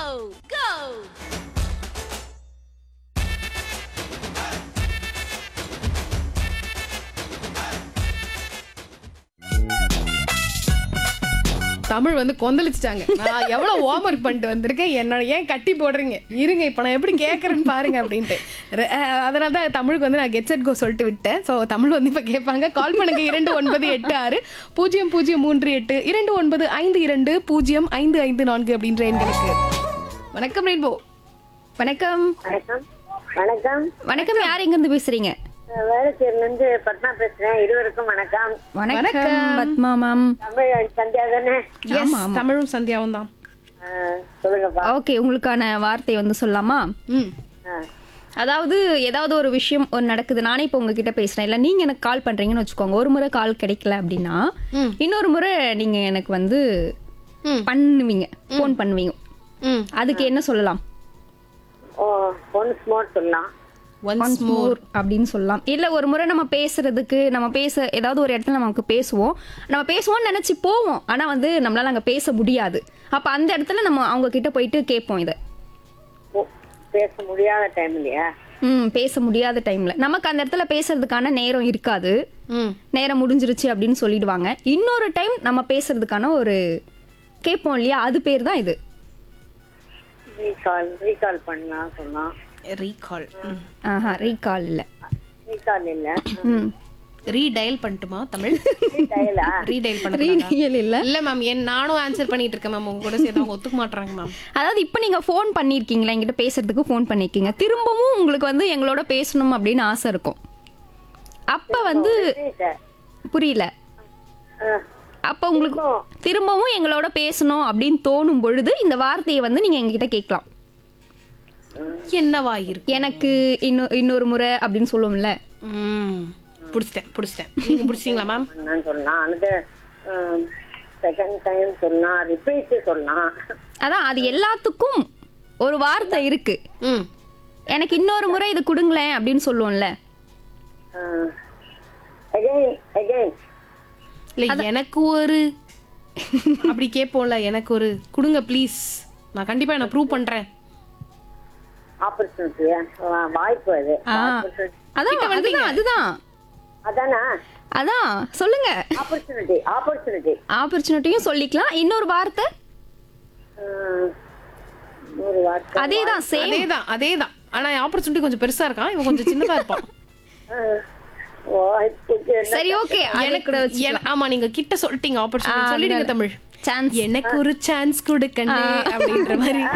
go! Tamil வந்து கொந்தளிச்சிட்டாங்க நான் எவ்வளவு ஹோம்ஒர்க் பண்ணிட்டு வந்திருக்கேன் என்னோட ஏன் கட்டி போடுறீங்க இருங்க இப்போ நான் எப்படி கேட்குறேன்னு பாருங்க அப்படின்ட்டு ரெ- அஹ் அதனால தான் தமிழுக்கு வந்து நான் கெட் செட் கோ சொல்லிட்டு விட்டேன் ஸோ தமிழ் வந்து இப்போ கேட்பாங்க கால் பண்ணுங்க இரண்டு ஒன்பது எட்டு ஆறு பூஜ்ஜியம் பூஜ்ஜியம் மூன்று எட்டு இரண்டு ஒன்பது ஐந்து இரண்டு பூஜ்ஜியம் ஐந்து ஐந்து நான்கு அப்படின்ற எண்களுக்கு வணக்கம் ரெயின்போ வணக்கம் வணக்கம் வணக்கம் வணக்கம் யார் எங்க இருந்து பேசுறீங்க நான் வேளச்சேரில இருந்து பத்மா பேசுறேன் இருவருக்கும் வணக்கம் வணக்கம் பத்மா மேம் தமிழ் சந்தியா தானே எஸ் தமிழும் சந்தியாவும் தான் ஆ, சொல்லுங்கப்பா ஓகே உங்களுக்கான வார்த்தை வந்து சொல்லலாமா ம் ஆ, அதாவது ஏதாவது ஒரு விஷயம் ஒரு நடக்குது நானே இப்போ உங்ககிட்ட பேசுறேன் இல்ல நீங்க எனக்கு கால் பண்றீங்கன்னு வச்சுக்கோங்க ஒரு முறை கால் கிடைக்கல அப்படின்னா ம். இன்னொரு முறை நீங்க எனக்கு வந்து ம். பண்ணுவீங்க ஃபோன் பண்ணுவீங்க ம் அதுக்கு என்ன சொல்லலாம் ஓ ஒன்ஸ் மோர் சொல்லலாம் ஒன்ஸ் மோர் மோர் அப்படின்னு சொல்லலாம் இல்ல ஒரு முறை நம்ம பேசுறதுக்கு நம்ம பேச ஏதாவது ஒரு இடத்துல நமக்கு பேசுவோம் நம்ம பேசுவோம்னு நினைச்சு போவோம் ஆனா வந்து நம்மளால அங்க பேச முடியாது அப்ப அந்த இடத்துல நம்ம அவங்க கிட்ட போயிட்டு கேட்போம் இதை ஓ, பேச முடியாத டைம் இல்லையா ம் பேச முடியாத டைம்ல நமக்கு அந்த இடத்துல பேசுறதுக்கான நேரம் இருக்காது ம் நேரம் முடிஞ்சிருச்சு அப்படின்னு சொல்லிடுவாங்க இன்னொரு டைம் நம்ம பேசுறதுக்கான ஒரு கேட்போம் இல்லையா அது பேர் தான் இது ரீகால் ரீகால் பண்ணலாம் சொன்னோம் ரீகால் ஆஹா ரீகால் இல்ல ரீகால் இல்ல ம் ரீடயல் பண்ணட்டுமா தமிழ் ரீடயலா ரீடயல் பண்ண ரீடியல் இல்ல இல்ல மேம் என் நானும் ஆன்சர் பண்ணிட்டு இருக்கேன் மேம் உங்க கூட சேர்த்து அவங்க ஒத்துக்க மாட்டாங்க மேம் அதாவது இப்போ நீங்க ஃபோன் பண்ணிருக்கீங்களா என்கிட்ட பேசுறதுக்கு ஃபோன் பண்ணிருக்கீங்க திரும்பவும் உங்களுக்கு வந்து எங்களோட பேசணும் அப்படின்னு ஆசை இருக்கும் அப்ப வந்து புரியல அப்ப உங்களுக்கு திரும்பவும் எங்களோட பேசணும் அப்படின்னு தோணும் பொழுது இந்த வார்த்தையை வந்து நீங்க எங்ககிட்ட கேட்கலாம் என்னவா இருக்கு எனக்கு இன்னொ இன்னொரு முறை அப்படின்னு சொல்லுவோம்ல ம் புடிச்சிட்டேன் புடிச்சிட்டேன் நீங்க புடிச்சிங்களா மேம் பண்ணான்னு சொல்லலாம் அல்லது செகண்ட் டைம் சொல்லலாம் ரிப்பீட் சொல்லலாம் அதான் அது எல்லாத்துக்கும் ஒரு வார்த்தை இருக்கு ம் எனக்கு இன்னொரு முறை இது கொடுங்களேன் அப்படின்னு சொல்லுவோம்ல அகைன் அகைன் இல்ல எனக்கு ஒரு அப்படி கேட்போம்ல எனக்கு ஒரு கொடுங்க ப்ளீஸ் நான் கண்டிப்பா என்ன ப்ரூவ் பண்றேன் ஆப்பர்ச்சுனிட்டியா வாய்ப்பு அது ஆ. Opportunity. அதான் அதுதான் அதுதான் அதானா அதான் சொல்லுங்க ஆப்பர்ச்சுனிட்டி ஆப்பர்ச்சுனிட்டி ஆப்பர்ச்சுனிட்டியும் சொல்லிக்கலாம் இன்னொரு வார்த்தை ஒரு வார்த்தை அதேதான் சேம் அதேதான் அதேதான் ஆனா ஆப்பர்ச்சுனிட்டி கொஞ்சம் பெருசா இருக்கான் இவன் கொஞ்சம் சின்னதா இருப்பான் வாய்ப்புக்கு என்ன சரி ஓகே எனக்கு என- ஆமா நீங்க கிட்ட சொல்லிட்டீங்க ஆப்பர்ச்சுனிட்டி சொல்லிடுங்க தமிழ் சான்ஸ் எனக்கு ஒரு சான்ஸ் கொடுக்கணும் அப்படின்ற மாதிரி